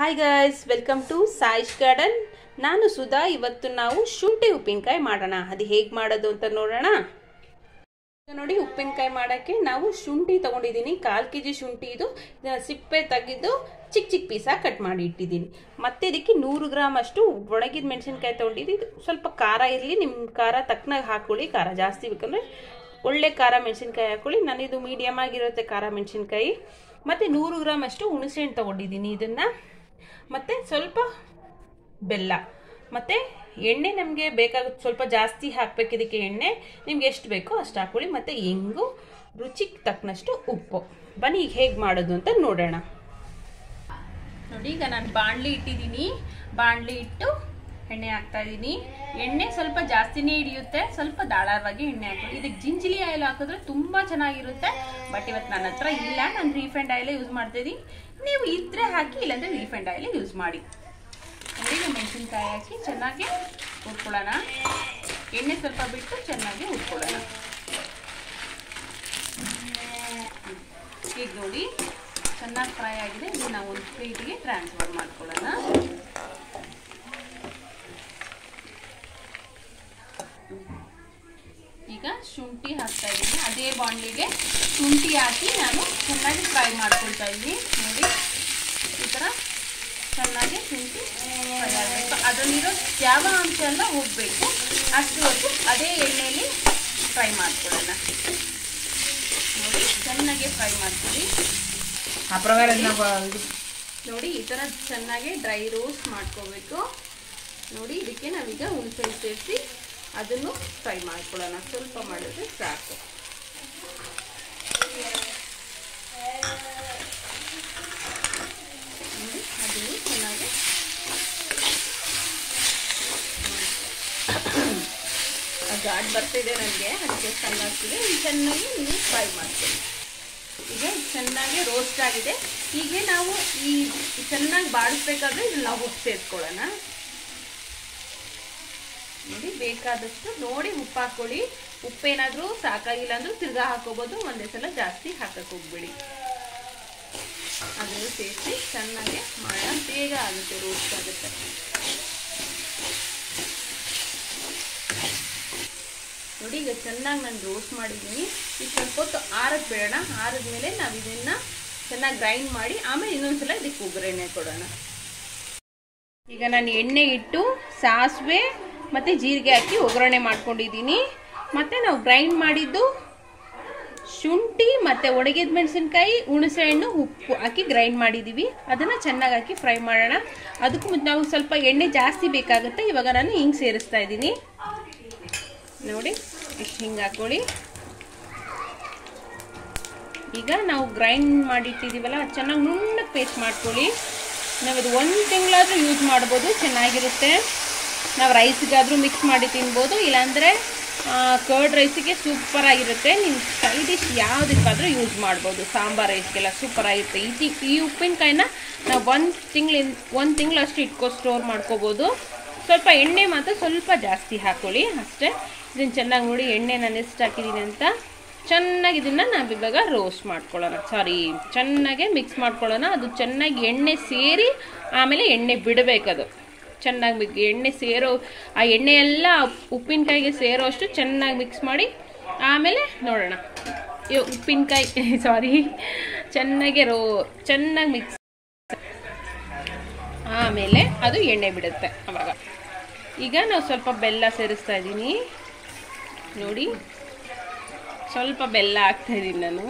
hi guys welcome to Saish garden ನಾನು ಸುಧಾ ಇವತ್ತು ನಾವು ಶುಂಠಿ ಉಪ್ಪಿನಕಾಯಿ ಮಾಡೋಣ ಅದು ಹೇಗೆ ಮಾಡೋದು ಅಂತ ನೋಡೋಣ ಈಗ ನೋಡಿ ಉಪ್ಪಿನಕಾಯಿ ಮಾಡೋಕ್ಕೆ ನಾವು ಶುಂಠಿ ತೊಗೊಂಡಿದ್ದೀನಿ ಕಾಲು ಕೆ ಜಿ ಶುಂಠಿ ಇದು ಇದನ್ನ ಸಿಪ್ಪೆ ತೆಗೆದು ಚಿಕ್ಕ ಚಿಕ್ಕ ಪೀಸಾಗಿ ಕಟ್ ಮಾಡಿ ಇಟ್ಟಿದ್ದೀನಿ ಮತ್ತೆ ಇದಕ್ಕೆ ನೂರು ಗ್ರಾಮ್ ಅಷ್ಟು ಒಣಗಿದ ಮೆಣಸಿನ್ಕಾಯಿ ತೊಗೊಂಡಿದ್ದು ಇದು ಸ್ವಲ್ಪ ಖಾರ ಇರಲಿ ನಿಮ್ಮ ಖಾರ ತಕ್ಕನಾಗಿ ಹಾಕೊಳ್ಳಿ ಖಾರ ಜಾಸ್ತಿ ಬೇಕಂದ್ರೆ ಒಳ್ಳೆ ಖಾರ ಮೆಣಸಿನ್ಕಾಯಿ ಹಾಕೊಳ್ಳಿ ನಾನಿದು ಮೀಡಿಯಮ್ ಆಗಿರುತ್ತೆ ಖಾರ ಮೆಣಸಿನ್ಕಾಯಿ ಮತ್ತು ನೂರು ಗ್ರಾಮ್ ಅಷ್ಟು ಹುಣಸೆಹಣ್ಣು ತೊಗೊಂಡಿದ್ದೀನಿ ಇದನ್ನು ಮತ್ತು ಸ್ವಲ್ಪ ಬೆಲ್ಲ ಮತ್ತು ಎಣ್ಣೆ ನಮಗೆ ಬೇಕಾಗುತ್ತೆ ಸ್ವಲ್ಪ ಜಾಸ್ತಿ ಹಾಕ್ಬೇಕು ಇದಕ್ಕೆ ಎಣ್ಣೆ ನಿಮ್ಗೆ ಎಷ್ಟು ಬೇಕೋ ಅಷ್ಟು ಹಾಕೊಳ್ಳಿ ಮತ್ತು ಹೆಂಗು ರುಚಿಗೆ ತಕ್ಕನಷ್ಟು ಉಪ್ಪು ಬನ್ನಿ ಈಗ ಹೇಗೆ ಮಾಡೋದು ಅಂತ ನೋಡೋಣ ನೋಡಿ ಈಗ ನಾನು ಬಾಣಲಿ ಇಟ್ಟಿದ್ದೀನಿ ಬಾಣಲಿ ಇಟ್ಟು ಎಣ್ಣೆ ಹಾಕ್ತಾ ಇದ್ದೀನಿ ಎಣ್ಣೆ ಸ್ವಲ್ಪ ಜಾಸ್ತಿನೇ ಹಿಡಿಯುತ್ತೆ ಸ್ವಲ್ಪ ದಾಳವಾಗಿ ಎಣ್ಣೆ ಹಾಕೊಳ್ಳಿ ಇದಕ್ಕೆ ಜಿಂಜಿಲಿ ಆಯಿಲ್ ಹಾಕಿದ್ರೆ ತುಂಬ ಚೆನ್ನಾಗಿರುತ್ತೆ ಬಟ್ ಇವತ್ತು ನನ್ನ ಹತ್ರ ಇಲ್ಲ ನಾನು ರೀಫೈಂಡ್ ಆಯಿಲೇ ಯೂಸ್ ಮಾಡ್ತಿದ್ದೀನಿ ನೀವು ಇದ್ರೆ ಹಾಕಿ ಇಲ್ಲಾಂದ್ರೆ ರೀಫೈಂಡ್ ಆಯಿಲೇ ಯೂಸ್ ಮಾಡಿ ನೋಡಿ ಮೆಣಸಿನ್ಕಾಯಿ ಹಾಕಿ ಚೆನ್ನಾಗಿ ಹುರ್ಕೊಳ್ಳೋಣ ಎಣ್ಣೆ ಸ್ವಲ್ಪ ಬಿಟ್ಟು ಚೆನ್ನಾಗಿ ಹುರ್ಕೊಳ್ಳೋಣ ಈಗ ನೋಡಿ ಚೆನ್ನಾಗಿ ಫ್ರೈ ಆಗಿದೆ ಇದನ್ನ ಒಂದು ಪ್ಲೇಟಿಗೆ ಟ್ರಾನ್ಸ್ಫರ್ ಮಾಡ್ಕೊಳ್ಳೋಣ ಈಗ ಶುಂಠಿ ಹಾಕ್ತಾ ಇದ್ದೀನಿ ಅದೇ ಬಾಣಲಿಗೆ ಶುಂಠಿ ಹಾಕಿ ನಾನು ಚೆನ್ನಾಗಿ ಫ್ರೈ ಮಾಡ್ಕೊಳ್ತಾ ಇದ್ದೀನಿ ನೋಡಿ ಈ ಥರ ಚೆನ್ನಾಗಿ ಶುಂಠಿ ಫ್ರೈ ಆಗಬೇಕು ಅದರಲ್ಲಿರೋ ಯಾವ ಅಂಶ ಎಲ್ಲ ಹೋಗಬೇಕು ಅಷ್ಟು ಹೊತ್ತು ಅದೇ ಎಣ್ಣೆಯಲ್ಲಿ ಫ್ರೈ ಮಾಡ್ಕೊಳ್ಳೋಣ ನೋಡಿ ಚೆನ್ನಾಗಿ ಫ್ರೈ ಮಾಡ್ತೀವಿ ಆ ಪ್ರಕಾರ ನೋಡಿ ಈ ಥರ ಚೆನ್ನಾಗಿ ಡ್ರೈ ರೋಸ್ಟ್ ಮಾಡ್ಕೋಬೇಕು ನೋಡಿ ಇದಕ್ಕೆ ನಾವೀಗ ಹುಣಸೆ ಸೇರಿಸಿ ಅದನ್ನು ಫ್ರೈ ಮಾಡ್ಕೊಳ್ಳೋಣ ಸ್ವಲ್ಪ ಮಾಡಿದ್ರೆ ಸಾಕು ನೋಡಿ ಅದನ್ನು ಚೆನ್ನಾಗಿ ಗಾಡ್ ಬರ್ತಿದೆ ನನಗೆ ಅದಕ್ಕೆ ಚೆನ್ನಾಗ್ತಿದೆ ಚೆನ್ನಾಗಿ ನೀವು ಫ್ರೈ ಮಾಡ್ಕೊಳ್ಳಿ ಈಗ ಚೆನ್ನಾಗಿ ರೋಸ್ಟ್ ಆಗಿದೆ ಹೀಗೆ ನಾವು ಈ ಚೆನ್ನಾಗಿ ಬಾಡಿಸ್ಬೇಕಾದ್ರೆ ಇದನ್ನ ನಾವು ಉಪ್ಪು ಸೇರಿಸ್ಕೊಳ್ಳೋಣ ನೋಡಿ ಬೇಕಾದಷ್ಟು ನೋಡಿ ಉಪ್ಪು ಹಾಕೊಳ್ಳಿ ಉಪ್ಪೇನಾದರೂ ಸಾಕಾಗಿಲ್ಲ ಅಂದ್ರೂ ತಿರ್ಗಾ ಹಾಕೋಬೋದು ಒಂದೇ ಸಲ ಜಾಸ್ತಿ ಹಾಕಕ್ಕೆ ಹೋಗ್ಬೇಡಿ ಅದನ್ನು ಸೇರಿಸಿ ಚೆನ್ನಾಗಿ ಮಾಡೋಣ ಬೇಗ ಆಗುತ್ತೆ ರೋಸ್ಟ್ ಆಗುತ್ತೆ ನೋಡಿ ಈಗ ಚೆನ್ನಾಗಿ ನಾನು ರೋಸ್ಟ್ ಮಾಡಿದ್ದೀನಿ ಈಗ ಸ್ವಲ್ಪ ಹೊತ್ತು ಆರಕ್ಕೆ ಬಿಡೋಣ ಆರದ ಮೇಲೆ ನಾವು ಇದನ್ನು ಚೆನ್ನಾಗಿ ಗ್ರೈಂಡ್ ಮಾಡಿ ಆಮೇಲೆ ಇನ್ನೊಂದ್ಸಲ ಇದಕ್ಕೆ ಒಗ್ಗರಣೆ ಕೊಡೋಣ ಈಗ ನಾನು ಎಣ್ಣೆ ಇಟ್ಟು ಸಾಸಿವೆ ಮತ್ತು ಜೀರಿಗೆ ಹಾಕಿ ಒಗ್ಗರಣೆ ಮಾಡ್ಕೊಂಡಿದ್ದೀನಿ ಮತ್ತು ನಾವು ಗ್ರೈಂಡ್ ಮಾಡಿದ್ದು ಶುಂಠಿ ಮತ್ತು ಒಣಗಿದ ಮೆಣಸಿನ್ಕಾಯಿ ಹುಣಸೆಹಣ್ಣು ಉಪ್ಪು ಹಾಕಿ ಗ್ರೈಂಡ್ ಮಾಡಿದ್ದೀವಿ ಅದನ್ನು ಚೆನ್ನಾಗಿ ಹಾಕಿ ಫ್ರೈ ಮಾಡೋಣ ಅದಕ್ಕೂ ಮುಂಚೆ ನಾವು ಸ್ವಲ್ಪ ಎಣ್ಣೆ ಜಾಸ್ತಿ ಬೇಕಾಗುತ್ತೆ ಇವಾಗ ನಾನು ಹಿಂಗೆ ಸೇರಿಸ್ತಾ ಇದ್ದೀನಿ ನೋಡಿ ಇಷ್ಟು ಹಿಂಗೆ ಹಾಕೊಳ್ಳಿ ಈಗ ನಾವು ಗ್ರೈಂಡ್ ಮಾಡಿಟ್ಟಿದ್ದೀವಲ್ಲ ಅದು ಚೆನ್ನಾಗಿ ನುಣ್ಣಗೆ ಪೇಸ್ಟ್ ಮಾಡ್ಕೊಳ್ಳಿ ನಾವು ಇದು ಒಂದು ತಿಂಗಳಾದರೂ ಯೂಸ್ ಮಾಡ್ಬೋದು ಚೆನ್ನಾಗಿರುತ್ತೆ ನಾವು ರೈಸ್ಗಾದರೂ ಮಿಕ್ಸ್ ಮಾಡಿ ತಿನ್ಬೋದು ಇಲ್ಲಾಂದರೆ ಕರ್ಡ್ ರೈಸಿಗೆ ಸೂಪರಾಗಿರುತ್ತೆ ನೀವು ಸೈಡ್ ಡಿಶ್ ಯಾವುದಕ್ಕಾದರೂ ಯೂಸ್ ಮಾಡ್ಬೋದು ಸಾಂಬಾರ್ ರೈಸ್ಗೆಲ್ಲ ಸೂಪರಾಗಿರುತ್ತೆ ಈ ತಿ ಈ ಉಪ್ಪಿನಕಾಯಿನ ನಾವು ಒಂದು ತಿಂಗಳಿಂದ ಒಂದು ತಿಂಗಳಷ್ಟು ಇಟ್ಕೊ ಸ್ಟೋರ್ ಮಾಡ್ಕೋಬೋದು ಸ್ವಲ್ಪ ಎಣ್ಣೆ ಮಾತ್ರ ಸ್ವಲ್ಪ ಜಾಸ್ತಿ ಹಾಕ್ಕೊಳ್ಳಿ ಅಷ್ಟೇ ಇದನ್ನು ಚೆನ್ನಾಗಿ ನೋಡಿ ಎಣ್ಣೆ ನಾನು ಎಷ್ಟು ಹಾಕಿದ್ದೀನಿ ಅಂತ ಚೆನ್ನಾಗಿ ಇದನ್ನು ನಾವು ಇವಾಗ ರೋಸ್ಟ್ ಮಾಡ್ಕೊಳ್ಳೋಣ ಸಾರಿ ಚೆನ್ನಾಗೆ ಮಿಕ್ಸ್ ಮಾಡ್ಕೊಳ್ಳೋಣ ಅದು ಚೆನ್ನಾಗಿ ಎಣ್ಣೆ ಸೇರಿ ಆಮೇಲೆ ಎಣ್ಣೆ ಬಿಡಬೇಕದು ಚೆನ್ನಾಗಿ ಎಣ್ಣೆ ಸೇರೋ ಆ ಎಣ್ಣೆ ಎಲ್ಲ ಉಪ್ಪಿನಕಾಯಿಗೆ ಸೇರೋ ಅಷ್ಟು ಚೆನ್ನಾಗಿ ಮಿಕ್ಸ್ ಮಾಡಿ ಆಮೇಲೆ ನೋಡೋಣ ಉಪ್ಪಿನಕಾಯಿ ಸಾರಿ ಚೆನ್ನಾಗಿ ರೋ ಚೆನ್ನಾಗಿ ಮಿಕ್ಸ್ ಆಮೇಲೆ ಅದು ಎಣ್ಣೆ ಬಿಡುತ್ತೆ ಅವಾಗ ಈಗ ನಾವು ಸ್ವಲ್ಪ ಬೆಲ್ಲ ಸೇರಿಸ್ತಾ ಇದ್ದೀನಿ ನೋಡಿ ಸ್ವಲ್ಪ ಬೆಲ್ಲ ಹಾಕ್ತಾ ಇದ್ದೀನಿ ನಾನು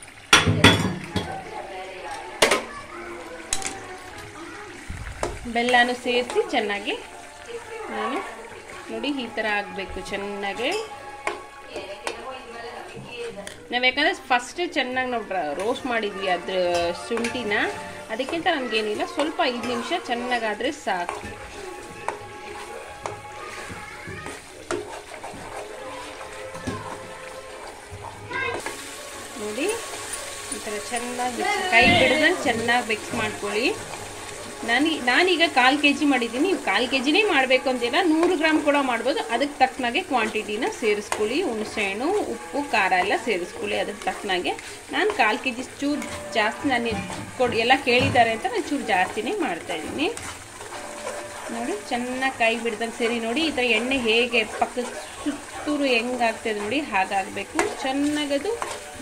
ಬೆಲ್ಲನೂ ಸೇರಿಸಿ ಚೆನ್ನಾಗಿ ನಾನು ನೋಡಿ ಈ ಥರ ಆಗಬೇಕು ಚೆನ್ನಾಗಿ ನಾವು ಯಾಕಂದರೆ ಫಸ್ಟ್ ಚೆನ್ನಾಗಿ ನಾವು ರೋಸ್ಟ್ ಮಾಡಿದ್ವಿ ಅದ್ರ ಶುಂಠಿನ ಅದಕ್ಕಿಂತ ನಮಗೇನಿಲ್ಲ ಸ್ವಲ್ಪ ಐದು ನಿಮಿಷ ಚೆನ್ನಾಗಾದರೆ ಸಾಕು ನೋಡಿ ಈ ಥರ ಚೆನ್ನಾಗಿ ಕೈ ಬಿಡ್ದಂಗೆ ಚೆನ್ನಾಗಿ ಮಿಕ್ಸ್ ಮಾಡ್ಕೊಳ್ಳಿ ನನಗೆ ನಾನೀಗ ಕಾಲು ಕೆ ಜಿ ಮಾಡಿದ್ದೀನಿ ನೀವು ಕಾಲು ಕೆ ಜಿನೇ ಮಾಡಬೇಕು ಅಂತಿಲ್ಲ ನೂರು ಗ್ರಾಮ್ ಕೂಡ ಮಾಡ್ಬೋದು ಅದಕ್ಕೆ ತಕ್ಕನಾಗೆ ಕ್ವಾಂಟಿಟಿನ ಸೇರಿಸ್ಕೊಳ್ಳಿ ಹುಣಸೆಹಣ್ಣು ಉಪ್ಪು ಖಾರ ಎಲ್ಲ ಸೇರಿಸ್ಕೊಳ್ಳಿ ಅದಕ್ಕೆ ತಕ್ಕನಾಗೆ ನಾನು ಕಾಲು ಕೆ ಜಿ ಚೂರು ಜಾಸ್ತಿ ನಾನು ಕೊಡ್ ಎಲ್ಲ ಕೇಳಿದ್ದಾರೆ ಅಂತ ನಾನು ಚೂರು ಜಾಸ್ತಿನೇ ಮಾಡ್ತಾಯಿದ್ದೀನಿ ನೋಡಿ ಚೆನ್ನಾಗಿ ಕೈ ಬಿಡ್ದಂಗೆ ಸರಿ ನೋಡಿ ಈ ಥರ ಎಣ್ಣೆ ಹೇಗೆ ಪಕ್ಕದ ಸುತ್ತೂರು ಹೆಂಗಾಗ್ತದೆ ನೋಡಿ ಹಾಗಾಗಬೇಕು ಚೆನ್ನಾಗದು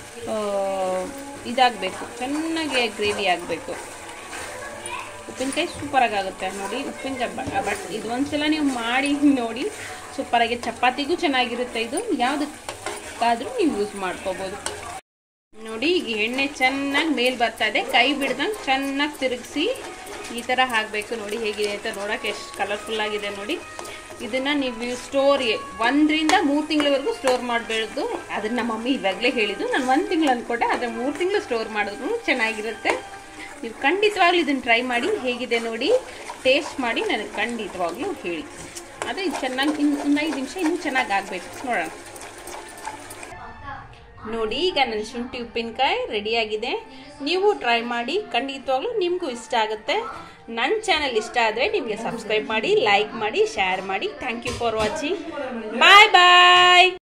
ಇದಾಗಬೇಕು ಚೆನ್ನಾಗಿ ಗ್ರೇವಿ ಆಗಬೇಕು ಉಪ್ಪಿನಕಾಯಿ ಸೂಪರಾಗಿ ಆಗುತ್ತೆ ನೋಡಿ ಉಪ್ಪಿನಕಾಯಿ ಬಟ್ ಇದು ಒಂದ್ಸಲ ನೀವು ಮಾಡಿ ನೋಡಿ ಸೂಪರಾಗಿ ಚಪಾತಿಗೂ ಚೆನ್ನಾಗಿರುತ್ತೆ ಇದು ಯಾವುದಕ್ಕಾದರೂ ನೀವು ಯೂಸ್ ಮಾಡ್ಕೋಬೋದು ನೋಡಿ ಈಗ ಎಣ್ಣೆ ಚೆನ್ನಾಗಿ ಮೇಲ್ ಬರ್ತಾ ಇದೆ ಕೈ ಬಿಡ್ದಂಗೆ ಚೆನ್ನಾಗಿ ತಿರುಗಿಸಿ ಈ ಥರ ಹಾಕಬೇಕು ನೋಡಿ ಹೇಗಿದೆ ಅಂತ ನೋಡೋಕೆ ಎಷ್ಟು ಕಲರ್ಫುಲ್ ಆಗಿದೆ ನೋಡಿ ಇದನ್ನು ನೀವು ಸ್ಟೋರ್ ಒಂದರಿಂದ ಮೂರು ತಿಂಗಳವರೆಗೂ ಸ್ಟೋರ್ ಮಾಡಬೇಡ್ದು ಅದನ್ನ ನಮ್ಮ ಮಮ್ಮಿ ಇವಾಗಲೇ ಹೇಳಿದ್ದು ನಾನು ಒಂದು ತಿಂಗಳು ಅಂದ್ಕೊಂಡೆ ಆದರೆ ಮೂರು ತಿಂಗಳು ಸ್ಟೋರ್ ಮಾಡಿದ್ರು ಚೆನ್ನಾಗಿರುತ್ತೆ ನೀವು ಖಂಡಿತವಾಗ್ಲೂ ಇದನ್ನು ಟ್ರೈ ಮಾಡಿ ಹೇಗಿದೆ ನೋಡಿ ಟೇಸ್ಟ್ ಮಾಡಿ ನನಗೆ ಖಂಡಿತವಾಗ್ಲೂ ಹೇಳಿ ಅದೇ ಚೆನ್ನಾಗಿ ಇನ್ನು ಒಂದು ಐದು ನಿಮಿಷ ಇನ್ನೂ ಚೆನ್ನಾಗಿ ಆಗಬೇಕು ನೋಡೋಣ ನೋಡಿ ಈಗ ನನ್ನ ಶುಂಠಿ ಉಪ್ಪಿನಕಾಯಿ ರೆಡಿಯಾಗಿದೆ ನೀವು ಟ್ರೈ ಮಾಡಿ ಖಂಡಿತವಾಗ್ಲೂ ನಿಮಗೂ ಇಷ್ಟ ಆಗುತ್ತೆ ನನ್ನ ಚಾನಲ್ ಇಷ್ಟ ಆದರೆ ನಿಮಗೆ ಸಬ್ಸ್ಕ್ರೈಬ್ ಮಾಡಿ ಲೈಕ್ ಮಾಡಿ ಶೇರ್ ಮಾಡಿ thank you for watching bye bye